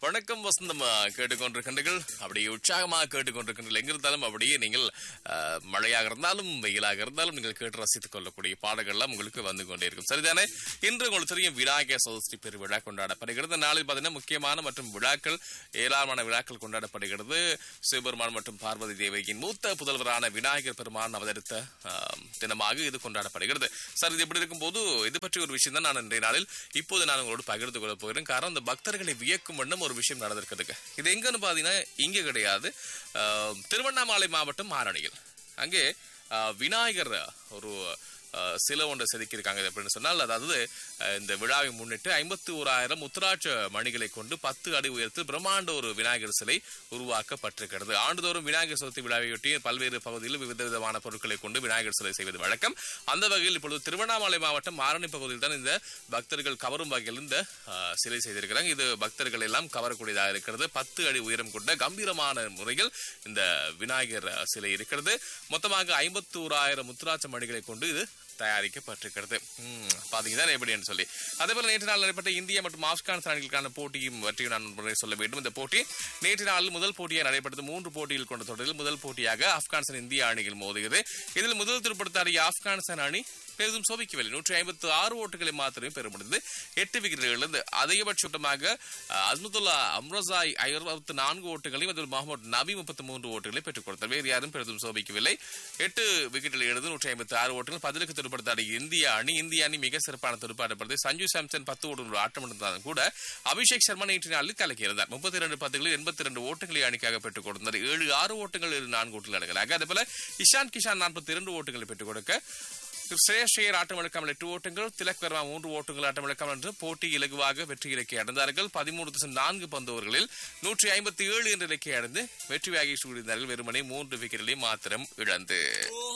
வணக்கம் வசந்தமா கேட்டுக்கொண்டிருக்கின்றீர்கள் அப்படியே உற்சாகமாக கேட்டுக்கொண்டிருக்கின்றீர்கள் எங்கிருந்தாலும் அப்படியே நீங்கள் அஹ், மழையாக இருந்தாலும் வெயிலாக இருந்தாலும் நீங்கள் கேட்டு ரசித்துக் கொள்ளக்கூடிய பாடங்கள்லாம் உங்களுக்கு வந்து கொண்டே இருக்கும் சரிதானே இன்று உங்களுக்கு தெரியும் விநாயகர் சதுர்த்தி பெருவிழா கொண்டாடப்படுகிறது நாளில் பார்த்தீங்கன்னா முக்கியமான மற்றும் விழாக்கள் ஏராளமான விழாக்கள் கொண்டாடப்படுகிறது சிவபெருமான் மற்றும் பார்வதி தேவியின் மூத்த புதல்வரான விநாயகர் பெருமான் அவதரித்த அஹ், தினமாக இது கொண்டாடப்படுகிறது சார் இது எப்படி இருக்கும்போது இது பற்றி ஒரு விஷயம் தான் நான் இன்றைய நாளில் இப்போது நான் உங்களோடு பகிர்ந்து கொள்ள போகிறேன் காரணம் இந்த பக்தர்களை வியக்கும் வண்ணம் ஒரு விஷயம் நடந்திருக்குதுங்க இது எங்கன்னு பாத்தீங்கன்னா இங்க கிடையாது அஹ், திருவண்ணாமலை மாவட்டம் ஆரணியில் அங்கே அஹ், விநாயகர் ஒரு அஹ், சிலை ஒன்றை செதுக்கியிருக்காங்க அப்படின்னு சொன்னால் அதாவது அஹ், இந்த விழாவை முன்னிட்டு ஐம்பத்தி ஓராயிரம் உத்தராட்ச மணிகளை கொண்டு பத்து அடி உயரத்தில் பிரம்மாண்ட ஒரு விநாயகர் சிலை உருவாக்கப்பட்டிருக்கிறது ஆண்டுதோறும் விநாயகர் சதுர்த்தி விழாவையொட்டி பல்வேறு பகுதியில் விவித விதமான பொருட்களை கொண்டு விநாயகர் சிலை செய்வது வழக்கம் அந்த வகையில் இப்பொழுது திருவண்ணாமலை மாவட்டம் ஆரணி பகுதியில் தான் இந்த பக்தர்கள் கவரும் வகையில் இந்த அஹ், சிலை செய்திருக்கிறாங்க இது பக்தர்கள் எல்லாம் கவரக்கூடியதாக இருக்கிறது பத்து அடி உயரம் கொண்ட கம்பீரமான முறையில் இந்த விநாயகர் அஹ், சிலை இருக்கிறது மொத்தமாக ஐம்பத்தி ஓராயிரம் முத்துராட்ச மணிகளை கொண்டு இது தயாரிக்கப்பட்டிருக்கிறது ம், பாத்தீங்கன்னா எப்படின்னு சொல்லி அதே போல நேற்று நாள் நடைபெற்ற இந்திய மற்றும் ஆப்கானிஸ்தான் அணிகளுக்கான போட்டியும் பற்றியும் நான் முறை சொல்ல வேண்டும் இந்த போட்டி நேற்று நாளில் முதல் போட்டியாக நடைபெற்றது மூன்று போட்டிகள் கொண்ட தொடரில் முதல் போட்டியாக ஆப்கானிஸ்தான் இந்திய அணிகள் மோதியது இதில் முதல் திருப்படுத்தாடிய ஆப்கானிஸ்தான் அணி பெரிதும் சோபிக்கவில்லை நூற்றி ஐம்பத்து ஆறு ஓட்டுகளை மாத்திரமே பெற முடிந்தது எட்டு விக்கெட்டுகள் இழந்து அதிகபட்சமாக அஹ், அஸ்மதுல்லா அம்ரோசாய் அறுபத்தி நான்கு ஓட்டுகளையும் அதில் முகமது நபி முப்பத்தி மூன்று ஓட்டுகளை பெற்றுக் கொடுத்தார் வேறு யாரும் பெரிதும் சோபிக்கவில்லை எட்டு விக்கெட்டில் இழந்து நூற்றி ஐம்பத்தி ஆறு ஓட்டுகள் பதிலுக்கு துடுப்படுத்தாடிய இந்திய அணி இந்திய அணி மிக சிறப்பான துடுப்பாட்டப்படுத்தி சஞ்சு சாம்சன் பத்து ஓட்டுகள் ஆட்டம் இருந்தாலும் கூட அபிஷேக் சர்மா நேற்று நாளில் கலக்கியிருந்தார் முப்பத்தி இரண்டு பத்துகளில் எண்பத்தி இரண்டு ஓட்டுகளை அணிக்காக பெற்றுக் கொடுத்தார் ஏழு ஆறு ஓட்டுகள் ஏழு நான்கு ஓட்டுகள் அடங்கலாக அதே போல இஷான் கிஷான் நாற்பத்தி இரண்டு ஓட்டுகளை பெற்றுக் கொடுக்க ஸ்ரேஷையர் ஆட்டம் இழக்காமல் எட்டு ஓட்டுகள் திலக் வர்மா மூன்று ஓட்டுகள் ஆட்டம் இழக்காமல் என்று போட்டி இலகுவாக வெற்றி இலக்கை அடைந்தார்கள் பதிமூணு தசம் நான்கு பந்து ஓவர்களில் நூற்றி ஐம்பத்தி ஏழு என்ற இலக்கை அடைந்து வெற்றி வேகை சூழ்ந்தார்கள் வெறுமனே மூன்று விக்கெட்டுகளை மாத்திரம் இழந்து